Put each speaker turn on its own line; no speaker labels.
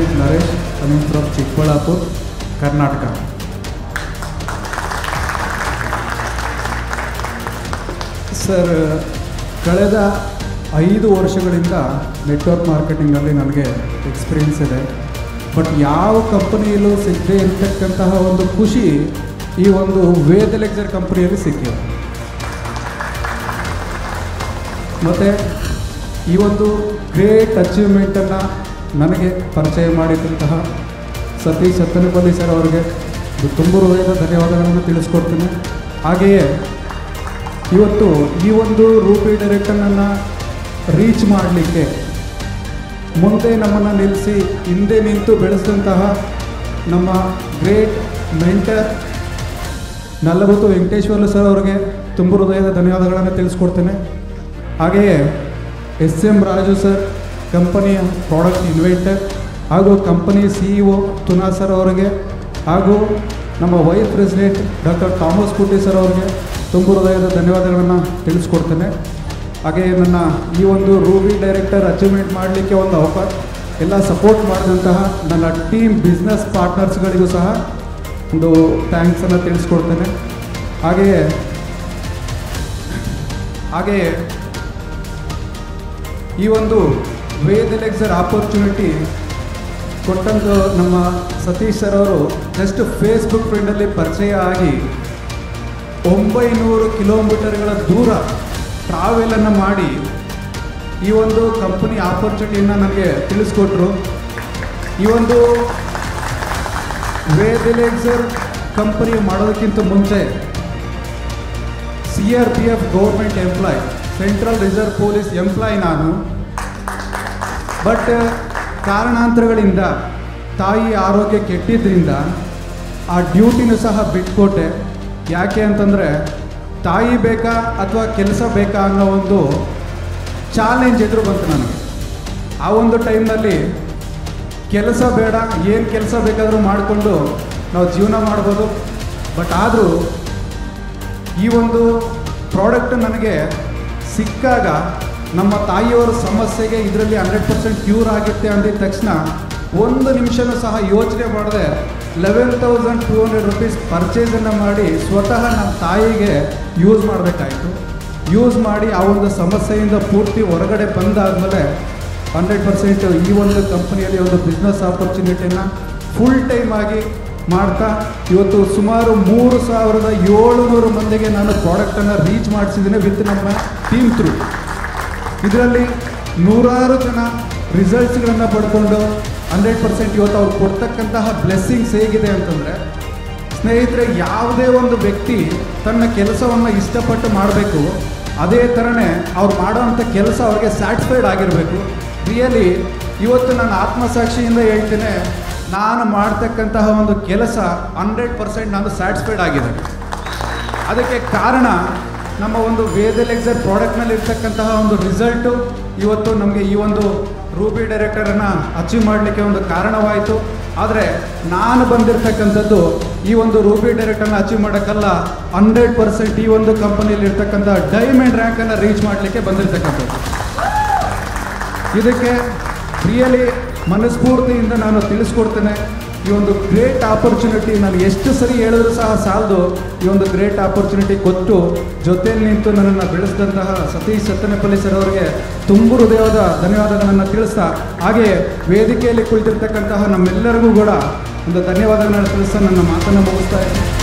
is Naresh, coming from Chikballapur, Karnataka. Sir ಕಳೆದ ಐದು ವರ್ಷಗಳಿಂದ ನೆಟ್ವರ್ಕ್ ಮಾರ್ಕೆಟಿಂಗಲ್ಲಿ ನನಗೆ ಎಕ್ಸ್ಪೀರಿಯನ್ಸ್ ಇದೆ ಬಟ್ ಯಾವ ಕಂಪನಿಯಲ್ಲೂ ಸಿಗದೆ ಇರತಕ್ಕಂತಹ ಒಂದು ಖುಷಿ ಈ ಒಂದು ವೇದ ಲೆಕ್ಚರ್ ಕಂಪನಿಯಲ್ಲಿ ಸಿಕ್ಕಿದೆ ಮತ್ತು ಈ ಒಂದು ಗ್ರೇಟ್ ಅಚೀವ್ಮೆಂಟನ್ನು ನನಗೆ ಪರಿಚಯ ಮಾಡಿದಂತಹ ಸತೀಶ್ ಸತ್ತನಪಲ್ಲಿ ಸರ್ ಅವರಿಗೆ ತುಂಬ ಹೃದಯದ ಧನ್ಯವಾದಗಳನ್ನು ತಿಳಿಸ್ಕೊಡ್ತೀನಿ ಹಾಗೆಯೇ ಇವತ್ತು ಈ ಒಂದು ರೂಪಿ ಡೈರೆಕ್ಟರನ್ನು ರೀಚ್ ಮಾಡಲಿಕ್ಕೆ ಮುಂದೆ ನಮ್ಮನ್ನು ನಿಲ್ಲಿಸಿ ಹಿಂದೆ ನಿಂತು ಬೆಳೆಸಿದಂತಹ ನಮ್ಮ great mentor Nallabattu Venkateshwara sir ಅವರಿಗೆ ತುಂಬ ಹೃದಯದ ಧನ್ಯವಾದಗಳನ್ನು ತಿಳಿಸ್ಕೊಡ್ತೇನೆ ಹಾಗೆಯೇ ಎಸ್ ಎಂ ರಾಜು ಸರ್ ಕಂಪನಿಯ ಪ್ರಾಡಕ್ಟ್ ಇನ್ವೆಂಟರ್ ಹಾಗೂ ಕಂಪನಿ ಸಿ ಇ ಒ ತುನಾ ಸರ್ ಅವರಿಗೆ ಹಾಗೂ ನಮ್ಮ vice president doctor Thomas Putti sir ಅವರಿಗೆ ತುಂಬ ಹೃದಯದ ಧನ್ಯವಾದಗಳನ್ನು ತಿಳಿಸ್ಕೊಡ್ತೇನೆ ಹಾಗೆ ನನ್ನ ಈ ಒಂದು ರೂಬಿ ಡೈರೆಕ್ಟರ್ ಅಚೀವ್ಮೆಂಟ್ ಮಾಡಲಿಕ್ಕೆ ಒಂದು ಅವಕಾಶ ಎಲ್ಲ ಸಪೋರ್ಟ್ ಮಾಡಿದಂತಹ ನನ್ನ ಟೀಮ್ ಬಿಸ್ನೆಸ್ ಪಾರ್ಟ್ನರ್ಸ್ಗಳಿಗೂ ಸಹ ಒಂದು ಥ್ಯಾಂಕ್ಸನ್ನು ತಿಳಿಸ್ಕೊಡ್ತೇನೆ ಹಾಗೆಯೇ ಹಾಗೆಯೇ ಈ ಒಂದು ವೇದ ಲೆಕ್ಚರ್ ಆಪರ್ಚುನಿಟಿ ಕೊಟ್ಟಂತ ನಮ್ಮ ಸತೀಶ್ ಸರ್ ಅವರು ಜಸ್ಟ್ ಫೇಸ್ಬುಕ್ ಫ್ರೆಂಡಲ್ಲಿ ಪರಿಚಯ ಆಗಿ ಒಂಬೈನೂರು ಕಿಲೋಮೀಟರ್ಗಳ ದೂರ ಟ್ರಾವೆಲನ್ನು ಮಾಡಿ ಈ ಒಂದು ಕಂಪನಿ ಆಪರ್ಚುನಿಟಿಯನ್ನು ನನಗೆ ತಿಳಿಸ್ಕೊಟ್ರು ಈ ಒಂದು ವೇದಿಲೇಕ್ಸರ್ ಕಂಪನಿ ಮಾಡೋದಕ್ಕಿಂತ ಮುಂಚೆ C R P F government employee central reserve police employee ನಾನು ಬಟ್ ಕಾರಣಾಂತರಗಳಿಂದ ತಾಯಿ ಆರೋಗ್ಯ ಕೆಟ್ಟಿದ್ದರಿಂದ ಆ ಡ್ಯೂಟಿನೂ ಸಹ ಬಿಟ್ಕೊಟ್ಟೆ ಯಾಕೆ ಅಂತಂದರೆ ತಾಯಿ ಬೇಕಾ ಅಥವಾ ಕೆಲಸ ಬೇಕಾ ಅನ್ನೋ ಒಂದು ಚಾಲೆಂಜ್ ಎದುರು ಬಂತು ನನಗೆ ಆ ಒಂದು ಟೈಮ್ನಲ್ಲಿ ಕೆಲಸ ಬೇಡ ಏನು ಕೆಲಸ ಬೇಕಾದರೂ ಮಾಡಿಕೊಂಡು ನಾವು ಜೀವನ ಮಾಡ್ಬೋದು ಬಟ್ ಆದರೂ ಈ ಒಂದು ಪ್ರಾಡಕ್ಟ್ ನನಗೆ ಸಿಕ್ಕಾಗ ನಮ್ಮ ತಾಯಿಯವರ ಸಮಸ್ಯೆಗೆ ಇದರಲ್ಲಿ ಹಂಡ್ರೆಡ್ ಪರ್ಸೆಂಟ್ ಕ್ಯೂರ್ ಆಗುತ್ತೆ ಅಂದಿದ ತಕ್ಷಣ ಒಂದು ನಿಮಿಷನೂ ಸಹ ಯೋಚನೆ ಮಾಡದೆ eleven thousand two hundred rupees ಪರ್ಚೇಸನ್ನು ಮಾಡಿ ಸ್ವತಃ ನಮ್ಮ ತಾಯಿಗೆ ಯೂಸ್ ಮಾಡಬೇಕಾಯಿತು ಯೂಸ್ ಮಾಡಿ ಆ ಒಂದು ಸಮಸ್ಯೆಯಿಂದ ಪೂರ್ತಿ ಹೊರಗಡೆ ಬಂದಾದಮೇಲೆ ಹಂಡ್ರೆಡ್ ಪರ್ಸೆಂಟ್ ಈ ಒಂದು ಕಂಪನಿಯಲ್ಲಿ ಒಂದು ಬಿಸ್ನೆಸ್ ಆಪರ್ಚುನಿಟಿಯನ್ನು ಫುಲ್ ಟೈಮ್ ಆಗಿ ಮಾಡ್ತಾ ಇವತ್ತು ಸುಮಾರು ಮೂರು ಸಾವಿರದ ಏಳುನೂರು ಮಂದಿಗೆ ನಾನು ಪ್ರಾಡಕ್ಟನ್ನು ರೀಚ್ ಮಾಡಿಸಿದ್ದೀನಿ ವಿತ್ ನಮ್ಮ ಟೀಮ್ ಥ್ರೂ ಇದರಲ್ಲಿ ನೂರಾರು ಜನ ರಿಸಲ್ಟ್ಸ್ಗಳನ್ನು ಪಡ್ಕೊಂಡು ಹಂಡ್ರೆಡ್ ಪರ್ಸೆಂಟ್ ಇವತ್ತು ಅವ್ರು ಕೊಡ್ತಕ್ಕಂತಹ ಬ್ಲೆಸ್ಸಿಂಗ್ಸ್ ಹೇಗಿದೆ ಅಂತಂದರೆ ಸ್ನೇಹಿತರೆ ಯಾವುದೇ ಒಂದು ವ್ಯಕ್ತಿ ತನ್ನ ಕೆಲಸವನ್ನು ಇಷ್ಟಪಟ್ಟು ಮಾಡಬೇಕು ಅದೇ ಥರನೇ ಅವ್ರು ಮಾಡೋವಂಥ ಕೆಲಸ ಅವ್ರಿಗೆ ಸ್ಯಾಟಿಸ್ಫೈಡ್ ಆಗಿರಬೇಕು ರಿಯಲಿ ಇವತ್ತು ನಾನು ಆತ್ಮಸಾಕ್ಷಿಯಿಂದ ಹೇಳ್ತೇನೆ ನಾನು ಮಾಡ್ತಕ್ಕಂತಹ ಒಂದು ಕೆಲಸ ಹಂಡ್ರೆಡ್ ಪರ್ಸೆಂಟ್ ನಾನು ಸ್ಯಾಟಿಸ್ಫೈಡ್ ಆಗಿದೆ ಅದಕ್ಕೆ ಕಾರಣ ನಮ್ಮ ಒಂದು ವೇದ ಲೆಕ್ಚರ್ ಪ್ರಾಡಕ್ಟ್ನಲ್ಲಿ ಇರ್ತಕ್ಕಂತಹ ಒಂದು ರಿಸಲ್ಟು ಇವತ್ತು ನಮಗೆ ಈ ಒಂದು ರೂಬಿ ಡೈರೆಕ್ಟರನ್ನು ಅಚೀವ್ ಮಾಡಲಿಕ್ಕೆ ಒಂದು ಕಾರಣವಾಯಿತು ಆದರೆ ನಾನು ಬಂದಿರತಕ್ಕಂಥದ್ದು ಈ ಒಂದು ರೂಬಿ ಡೈರೆಕ್ಟರ್ನ ಅಚೀವ್ ಮಾಡೋಕ್ಕಲ್ಲ ಹಂಡ್ರೆಡ್ ಪರ್ಸೆಂಟ್ ಈ ಒಂದು ಕಂಪನಿಯಲ್ಲಿ ಇರ್ತಕ್ಕಂಥ ಡೈಮಂಡ್ ರ್ಯಾಂಕನ್ನು ರೀಚ್ ಮಾಡಲಿಕ್ಕೆ ಬಂದಿರತಕ್ಕಂಥದ್ದು ಇದಕ್ಕೆ ರಿಯಲಿ ಮನಸ್ಫೂರ್ತಿಯಿಂದ ನಾನು ತಿಳಿಸ್ಕೊಡ್ತೇನೆ ಈ ಒಂದು ಗ್ರೇಟ್ ಆಪರ್ಚುನಿಟಿ ನಾನು ಎಷ್ಟು ಸರಿ ಹೇಳಿದ್ರು ಸಹ ಸಾಲದು ಈ ಒಂದು ಗ್ರೇಟ್ ಆಪರ್ಚುನಿಟಿ ಕೊಟ್ಟು ಜೊತೆಯಲ್ಲಿ ನಿಂತು ನನ್ನನ್ನು ಬೆಳೆಸಿದಂತಹ ಸತೀಶ್ ಸತ್ತನಪಲ್ಲಿ ಸರ್ ಅವರಿಗೆ ತುಂಬ ಹೃದಯದ ಧನ್ಯವಾದಗಳನ್ನು ತಿಳಿಸ್ತಾ ಹಾಗೆ ವೇದಿಕೆಯಲ್ಲಿ ಕುಳಿತಿರ್ತಕ್ಕಂತಹ ನಮ್ಮೆಲ್ಲರಿಗೂ ಕೂಡ ಒಂದು ಧನ್ಯವಾದಗಳನ್ನು ತಿಳಿಸ್ತಾ ನನ್ನ ಮಾತನ್ನು ಮುಗಿಸ್ತಾ ಇದ್ದೀನಿ